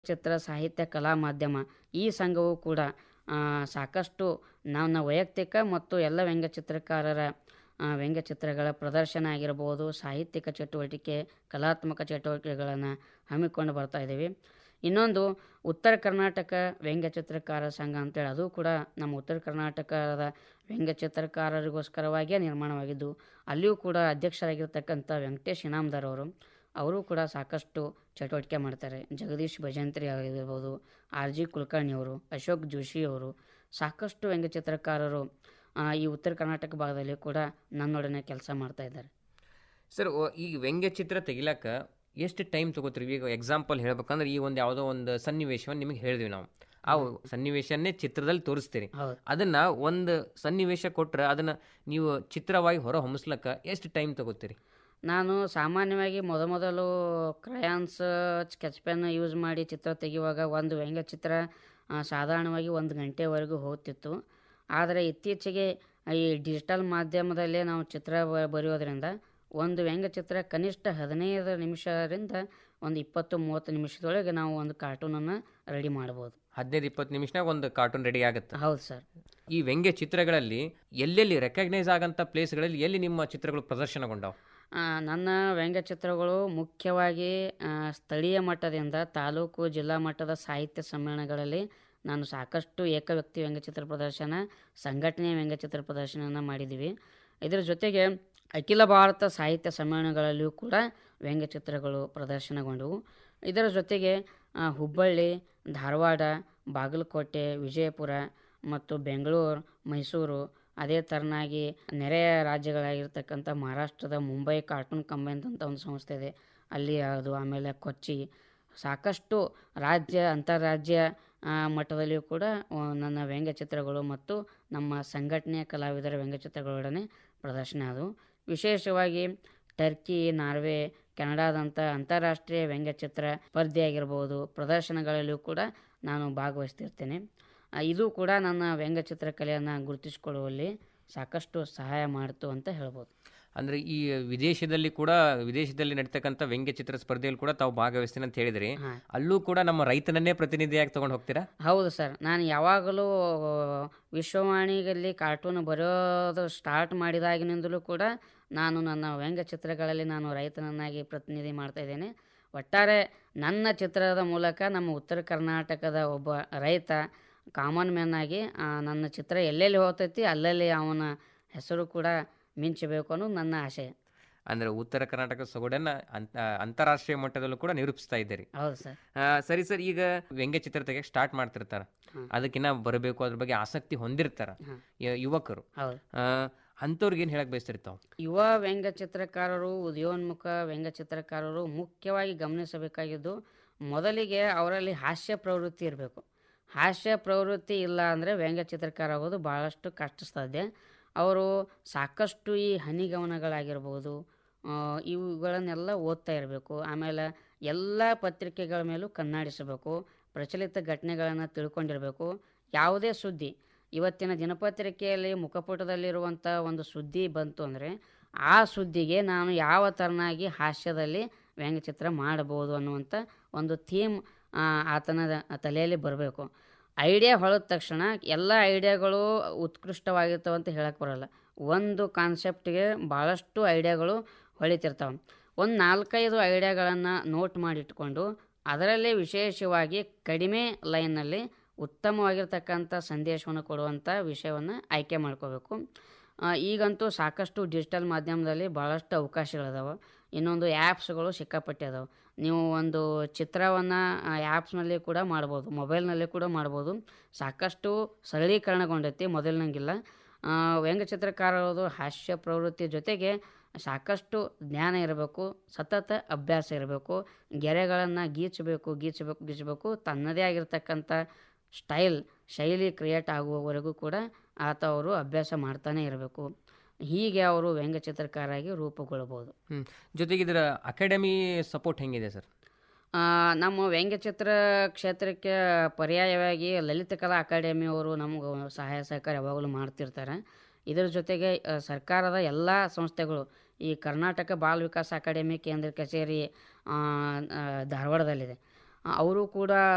ವ್ಯಂಗ್ಯಚಿತ್ರ ಸಾಹಿತ್ಯ ಕಲಾ ಮಾಧ್ಯಮ ಈ ಸಂಘವು ಕೂಡ ಆ, ಸಾಕಷ್ಟು ನನ್ನ ವೈಯಕ್ತಿಕ ಮತ್ತು ಎಲ್ಲ ವ್ಯಂಗ್ಯಚಿತ್ರಕಾರರ ಆ, ವ್ಯಂಗ್ಯಚಿತ್ರಗಳ ಪ್ರದರ್ಶನ ಆಗಿರ್ಬೋದು ಸಾಹಿತ್ಯಿಕ ಚಟುವಟಿಕೆ ಕಲಾತ್ಮಕ ಚಟುವಟಿಕೆಗಳನ್ನು ಹಮ್ಮಿಕೊಂಡು ಬರ್ತಾ ಇದ್ದೀವಿ ಇನ್ನೊಂದು ಉತ್ತರ ಕರ್ನಾಟಕ ವ್ಯಂಗ್ಯಚಿತ್ರಕಾರ ಸಂಘ ಅಂತೇಳಿ ಅದು ಕೂಡ ನಮ್ಮ ಉತ್ತರ ಕರ್ನಾಟಕದ ವ್ಯಂಗ್ಯಚಿತ್ರಕಾರರಿಗೋಸ್ಕರವಾಗಿಯೇ ನಿರ್ಮಾಣವಾಗಿದ್ದು ಅಲ್ಲಿಯೂ ಕೂಡ ಅಧ್ಯಕ್ಷರಾಗಿರ್ತಕ್ಕಂಥ ವೆಂಕಟೇಶ್ ಇನಾಮ್ದಾರ್ ಅವರು ಅವರು ಕೂಡ ಸಾಕಷ್ಟು ಚಟುವಟಿಕೆ ಮಾಡ್ತಾರೆ ಜಗದೀಶ್ ಭಜಂತ್ರಿ ಆಗಿರ್ಬೋದು ಆರ್ ಜಿ ಕುಲಕರ್ಣಿ ಅವರು ಅಶೋಕ್ ಜೋಶಿ ಅವರು ಸಾಕಷ್ಟು ವ್ಯಂಗ್ಯಚಿತ್ರಕಾರರು ಆ, ಈ ಉತ್ತರ ಕರ್ನಾಟಕ ಭಾಗದಲ್ಲಿ ಕೂಡ ನನ್ನೊಡನೆ ಕೆಲಸ ಮಾಡ್ತಾ ಇದ್ದಾರೆ ಸರ್ ಓ- ಈ ವ್ಯಂಗ್ಯ ಚಿತ್ರ ತೆಗಿಲಕ್ಕ ಎಷ್ಟು ಟೈಮ್ ತಗೋತೀರಿ ಈಗ ಎಕ್ಸಾಂಪಲ್ ಹೇಳ್ಬೇಕಂದ್ರೆ ಈ ಒಂದು ಯಾವುದೋ ಒಂದು ಸನ್ನಿವೇಶವನ್ನು ನಿಮಗೆ ಹೇಳಿದ್ವಿ ನಾವು ಆ ಸನ್ನಿವೇಶನ್ನೇ ಚಿತ್ರದಲ್ಲಿ ತೋರಿಸ್ತೀರಿ ಹೌದು ಅದನ್ನ ಒಂದು ಸನ್ನಿವೇಶ ಕೊಟ್ರೆ ಅದನ್ನ ನೀವು ಚಿತ್ರವಾಗಿ ಹೊರ ಹೊಮ್ಮಿಸ್ಲಕ್ಕ ಎಷ್ಟು ಟೈಮ್ ತಗೋತೀರಿ ನಾನು ಸಾಮಾನ್ಯವಾಗಿ ಮೊದಮೊದಲು ಕ್ರಯಾನ್ಸ್ ಸ್ಕೆಚ್ ಪೆನ್ ಯೂಸ್ ಮಾಡಿ ಚಿತ್ರ ತೆಗೆಯುವಾಗ ಒಂದು ವ್ಯಂಗ್ಯ ಚಿತ್ರ ಆ, ಸಾಧಾರಣವಾಗಿ ಒಂದು ಗಂಟೆವರೆಗೂ ಹೋಗ್ತಿತ್ತು ಆದರೆ ಇತ್ತೀಚೆಗೆ ಈ ಡಿಜಿಟಲ್ ಮಾಧ್ಯಮದಲ್ಲೇ ನಾವು ಚಿತ್ರ ಬ- ಬರೆಯೋದ್ರಿಂದ ಒಂದು ವ್ಯಂಗ್ಯ ಚಿತ್ರ ಕನಿಷ್ಠ ಹದಿನೈದು ನಿಮಿಷದಿಂದ ಒಂದು ಇಪ್ಪತ್ತು ಮೂವತ್ತು ನಿಮಿಷದೊಳಗೆ ನಾವು ಒಂದು ಕಾರ್ಟೂನನ್ನು ರೆಡಿ ಮಾಡ್ಬೋದು ಹದಿನೈದು ಇಪ್ಪತ್ತು ನಿಮಿಷನಾಗ ಒಂದು ಕಾರ್ಟೂನ್ ರೆಡಿ ಆಗುತ್ತೆ ಹೌದು ಸರ್ ಈ ವ್ಯಂಗ್ಯ ಚಿತ್ರಗಳಲ್ಲಿ ಎಲ್ಲೆಲ್ಲಿ ರೆಕಗ್ನೈಸ್ ಆಗಂತ ಪ್ಲೇಸ್ಗಳಲ್ಲಿ ಎಲ್ಲಿ ನಿಮ್ಮ ಚಿತ್ರಗಳು ಪ್ರದರ್ಶನಗೊಂಡವು ಆ, ನನ್ನ ವ್ಯಂಗ್ಯ ಚಿತ್ರಗಳು ಮುಖ್ಯವಾಗಿ ಆ, ಸ್ಥಳೀಯ ಮಟ್ಟದಿಂದ ತಾಲೂಕು ಜಿಲ್ಲಾ ಮಟ್ಟದ ಸಾಹಿತ್ಯ ಸಮ್ಮೇಳನಗಳಲ್ಲಿ ನಾನು ಸಾಕಷ್ಟು ಏಕವ್ಯಕ್ತಿ ವ್ಯಂಗ್ಯಚಿತ್ರ ಪ್ರದರ್ಶನ ಸಂಘಟನೆಯ ವ್ಯಂಗ್ಯಚಿತ್ರ ಪ್ರದರ್ಶನನ ಮಾಡಿದ್ದೀವಿ ಇದರ ಜೊತೆಗೆ ಅಖಿಲ ಭಾರತ ಸಾಹಿತ್ಯ ಸಮ್ಮೇಳನಗಳಲ್ಲಿಯೂ ಕೂಡ ವ್ಯಂಗ್ಯಚಿತ್ರಗಳು ಪ್ರದರ್ಶನಗೊಂಡವು ಇದರ ಜೊತೆಗೆ ಆ, ಹುಬ್ಬಳ್ಳಿ ಧಾರವಾಡ ಬಾಗಲಕೋಟೆ ವಿಜಯಪುರ ಮತ್ತು ಬೆಂಗಳೂರು ಮೈಸೂರು ಅದೇ ಥರನಾಗಿ ನೆರೆಯ ರಾಜ್ಯಗಳಾಗಿರ್ತಕ್ಕಂಥ ಮಹಾರಾಷ್ಟ್ರದ ಮುಂಬೈ ಕಾರ್ಟೂನ್ ಕಂಬೈನ್ ಅಂತ ಒಂದು ಸಂಸ್ಥೆ ಇದೆ ಅಲ್ಲಿ ಅದು ಆಮೇಲೆ ಕೊಚ್ಚಿ ಸಾಕಷ್ಟು ರಾಜ್ಯ ಅಂತಾರಾಜ್ಯ ಆ, ಮಟ್ಟದಲ್ಲಿಯೂ ಕೂಡ ಆ, ನನ್ನ ವ್ಯಂಗ್ಯಚಿತ್ರಗಳು ಮತ್ತು ನಮ್ಮ ಸಂಘಟನೆಯ ಕಲಾವಿದರ ವ್ಯಂಗ್ಯಚಿತ್ರಗಳೊಡನೆ ಪ್ರದರ್ಶನ ಅದು ವಿಶೇಷವಾಗಿ ಟರ್ಕಿ ನಾರ್ವೆ ಕೆನಡಾದಂಥ ಅಂತಾರಾಷ್ಟ್ರೀಯ ವ್ಯಂಗ್ಯಚಿತ್ರ ಸ್ಪರ್ಧೆಯಾಗಿರ್ಬೋದು ಪ್ರದರ್ಶನಗಳಲ್ಲಿಯೂ ಕೂಡ ನಾನು ಭಾಗವಹಿಸ್ತಿರ್ತೇನೆ ಆ, ಇದು ಕೂಡ ನನ್ನ ವ್ಯಂಗ್ಯಚಿತ್ರ ಕಲೆಯನ್ನು ಗುರುತಿಸಿಕೊಳ್ಳುವಲ್ಲಿ ಸಾಕಷ್ಟು ಸಹಾಯ ಮಾಡಿತು ಅಂತ ಹೇಳ್ಬೋದು ಅಂದ್ರೆ ಈ ವಿದೇಶದಲ್ಲಿ ಕೂಡ ವಿದೇಶದಲ್ಲಿ ನಡೀತಕ್ಕಂಥ ವ್ಯಂಗ್ಯ ಚಿತ್ರ ಸ್ಪರ್ಧೆಯಲ್ಲಿ ಕೂಡ ತಾವು ಭಾಗವಹಿಸ್ತೀನಿ ಅಂತ ಹೇಳಿದ್ರಿ ಹಾಂ ಅಲ್ಲೂ ಕೂಡ ನಮ್ಮ ರೈತನನ್ನೇ ಪ್ರತಿನಿಧಿಯಾಗಿ ತಗೊಂಡು ಹೋಗ್ತೀರಾ ಹೌದು ಸರ್ ನಾನು ಯಾವಾಗಲೂ ವಿಶ್ವವಾಣಿಯಲ್ಲಿ ಕಾರ್ಟೂನ್ ಬರೆಯೋದು ಸ್ಟಾರ್ಟ್ ಮಾಡಿದಾಗಿನಿಂದಲೂ ಕೂಡ ನಾನು ನನ್ನ ವ್ಯಂಗ್ಯ ಚಿತ್ರಗಳಲ್ಲಿ ನಾನು ರೈತನನ್ನಾಗಿ ಪ್ರತಿನಿಧಿ ಮಾಡ್ತಾ ಇದ್ದೇನೆ ಒಟ್ಟಾರೆ ನನ್ನ ಚಿತ್ರದ ಮೂಲಕ ನಮ್ಮ ಉತ್ತರ ಕರ್ನಾಟಕದ ಒಬ್ಬ ರೈತ ಕಾಮನ್ ಮ್ಯಾನ್ ಆಗಿ ಆ, ನನ್ನ ಚಿತ್ರ ಎಲ್ಲೆಲ್ಲಿ ಹೋಗ್ತೈತಿ ಅಲ್ಲಲ್ಲಿ ಅವನ ಹೆಸರು ಕೂಡ ಮಿಂಚಬೇಕು ಅನ್ನೋದು ನನ್ನ ಆಶಯ ಅಂದ್ರೆ ಉತ್ತರ ಕರ್ನಾಟಕ ಸೊಗಡನ್ನ ಅಂತ ಅಂತಾರಾಷ್ಟ್ರೀಯ ಮಟ್ಟದಲ್ಲೂ ಕೂಡ ನಿರೂಪಿಸ್ತಾ ಇದ್ದೀರಿ ಹೌದು ಸರ್ ಆ, ಸರಿ ಸರ್ ಈಗ ವ್ಯಂಗ್ಯ ಚಿತ್ರ ತೆಗೆಯಕ್ಕೆ ಸ್ಟಾರ್ಟ್ ಮಾಡ್ತಿರ್ತಾರ ಹ್ಮ್. ಅದಕ್ಕಿನ್ನ ಬರಬೇಕು ಅದ್ರ ಬಗ್ಗೆ ಆಸಕ್ತಿ ಹೊಂದಿರ್ತಾರ ಹ್ಮ್. ಯ- ಯುವಕರು ಹೌದು ಆ, ಅಂಥವ್ರಿಗೆ ಏನು ಹೇಳಕ್ ಬಯಸ್ತಿರ್ತಾವ ಯುವ ವ್ಯಂಗ್ಯ ಚಿತ್ರಕಾರರು ಉದಯೋನ್ಮುಖ ವ್ಯಂಗ್ಯ ಚಿತ್ರಕಾರರು ಮುಖ್ಯವಾಗಿ ಗಮನಿಸಬೇಕಾಗಿದ್ದು ಮೊದಲಿಗೆ ಅವರಲ್ಲಿ ಹಾಸ್ಯ ಪ್ರವೃತ್ತಿ ಇರಬೇಕು ಹಾಸ್ಯ ಪ್ರವೃತ್ತಿ ಇಲ್ಲ ಅಂದರೆ ವ್ಯಂಗ್ಯ ಚಿತ್ರಕಾರ ಆಗೋದು ಭಾಳಷ್ಟು ಕಷ್ಟ ಸಾಧ್ಯ ಅವರು ಸಾಕಷ್ಟು ಈ ಹನಿಗವನಗಳಾಗಿರ್ಬೋದು ಆ, ಇವುಗಳನ್ನೆಲ್ಲ ಓದ್ತಾ ಇರಬೇಕು ಆಮೇಲೆ ಎಲ್ಲ ಪತ್ರಿಕೆಗಳ ಮೇಲೂ ಕಣ್ಣಾಡಿಸಬೇಕು ಪ್ರಚಲಿತ ಘಟನೆಗಳನ್ನು ತಿಳ್ಕೊಂಡಿರಬೇಕು ಯಾವುದೇ ಸುದ್ದಿ ಇವತ್ತಿನ ದಿನಪತ್ರಿಕೆಯಲ್ಲಿ ಮುಖಪುಟದಲ್ಲಿರುವಂಥ ಒಂದು ಸುದ್ದಿ ಬಂತು ಅಂದರೆ ಆ ಸುದ್ದಿಗೆ ನಾನು ಯಾವ ಥರನಾಗಿ ಹಾಸ್ಯದಲ್ಲಿ ವ್ಯಂಗ್ಯಚಿತ್ರ ಮಾಡಬಹುದು ಅನ್ನುವಂಥ ಒಂದು ಥೀಮ್ ಆತನ ತಲೆಯಲ್ಲಿ ಬರಬೇಕು ಐಡಿಯಾ ಹೊಳೆದ ತಕ್ಷಣ ಎಲ್ಲ ಐಡಿಯಾಗಳು ಉತ್ಕೃಷ್ಟವಾಗಿರ್ತವೆ ಅಂತ ಹೇಳಕ್ಕೆ ಬರಲ್ಲ ಒಂದು ಕಾನ್ಸೆಪ್ಟ್ಗೆ ಭಾಳಷ್ಟು ಐಡಿಯಾಗಳು ಹೊಳಿತಿರ್ತಾವೆ ಒಂದು ನಾಲ್ಕೈದು ಐಡಿಯಾಗಳನ್ನು ನೋಟ್ ಮಾಡಿಟ್ಕೊಂಡು ಅದರಲ್ಲೇ ವಿಶೇಷವಾಗಿ ಕಡಿಮೆ ಲೈನ್ನಲ್ಲಿ ಉತ್ತಮವಾಗಿರ್ತಕ್ಕಂಥ ಸಂದೇಶವನ್ನು ಕೊಡುವಂಥ ವಿಷಯವನ್ನು ಆಯ್ಕೆ ಮಾಡ್ಕೋಬೇಕು ಆ, ಈಗಂತೂ ಸಾಕಷ್ಟು ಡಿಜಿಟಲ್ ಮಾಧ್ಯಮದಲ್ಲಿ ಭಾಳಷ್ಟು ಅವಕಾಶಗಳಿದಾವೆ ಇನ್ನೊಂದು ಆ್ಯಪ್ಸ್ಗಳು ಸಿಕ್ಕಾಪಟ್ಟೆ ಅದಾವೆ ನೀವು ಒಂದು ಚಿತ್ರವನ್ನು ಆ್ಯಪ್ಸ್ನಲ್ಲಿ ಕೂಡ ಮಾಡ್ಬೋದು ಮೊಬೈಲ್ನಲ್ಲಿ ಕೂಡ ಮಾಡ್ಬೋದು ಸಾಕಷ್ಟು ಸರಳೀಕರಣಗೊಂಡೈತಿ ಮೊದಲಿನಂಗಿಲ್ಲ ಆ, ವ್ಯಂಗ್ಯಚಿತ್ರಕಾರರದು ಹಾಸ್ಯ ಪ್ರವೃತ್ತಿ ಜೊತೆಗೆ ಸಾಕಷ್ಟು ಜ್ಞಾನ ಇರಬೇಕು ಸತತ ಅಭ್ಯಾಸ ಇರಬೇಕು ಗೆರೆಗಳನ್ನು ಗೀಚಬೇಕು ಗೀಚಬೇಕು ಗೀಚಬೇಕು ತನ್ನದೇ ಆಗಿರ್ತಕ್ಕಂಥ ಸ್ಟೈಲ್ ಶೈಲಿ ಕ್ರಿಯೇಟ್ ಆಗುವವರೆಗೂ ಕೂಡ ಆತ ಅವರು ಅಭ್ಯಾಸ ಮಾಡ್ತಾನೆ ಇರಬೇಕು ಹೀಗೆ ಅವರು ವ್ಯಂಗ್ಯಚಿತ್ರಕಾರಾಗಿ ರೂಪುಗೊಳ್ಬೋದು ಹ್ಮ್ ಜೊತೆಗೆ ಇದರ ಅಕಾಡೆಮಿ ಸಪೋರ್ಟ್ ಹೆಂಗಿದೆ ಸರ್ ಆ, ನಮ್ಮ ವ್ಯಂಗ್ಯಚಿತ್ರ ಕ್ಷೇತ್ರಕ್ಕೆ ಪರ್ಯಾಯವಾಗಿ ಲಲಿತ ಕಲಾ ಅಕಾಡೆಮಿಯವರು ನಮಗೆ ಸಹಾಯ ಸಹಕಾರ ಯಾವಾಗಲೂ ಮಾಡ್ತಿರ್ತಾರೆ ಇದರ ಜೊತೆಗೆ ಆ, ಸರ್ಕಾರದ ಎಲ್ಲ ಸಂಸ್ಥೆಗಳು ಈ ಕರ್ನಾಟಕ ಬಾಲ ವಿಕಾಸ ಅಕಾಡೆಮಿ ಕೇಂದ್ರ ಕಚೇರಿ ಆ, ಆ, ಧಾರವಾಡದಲ್ಲಿದೆ ಅವರು ಕೂಡ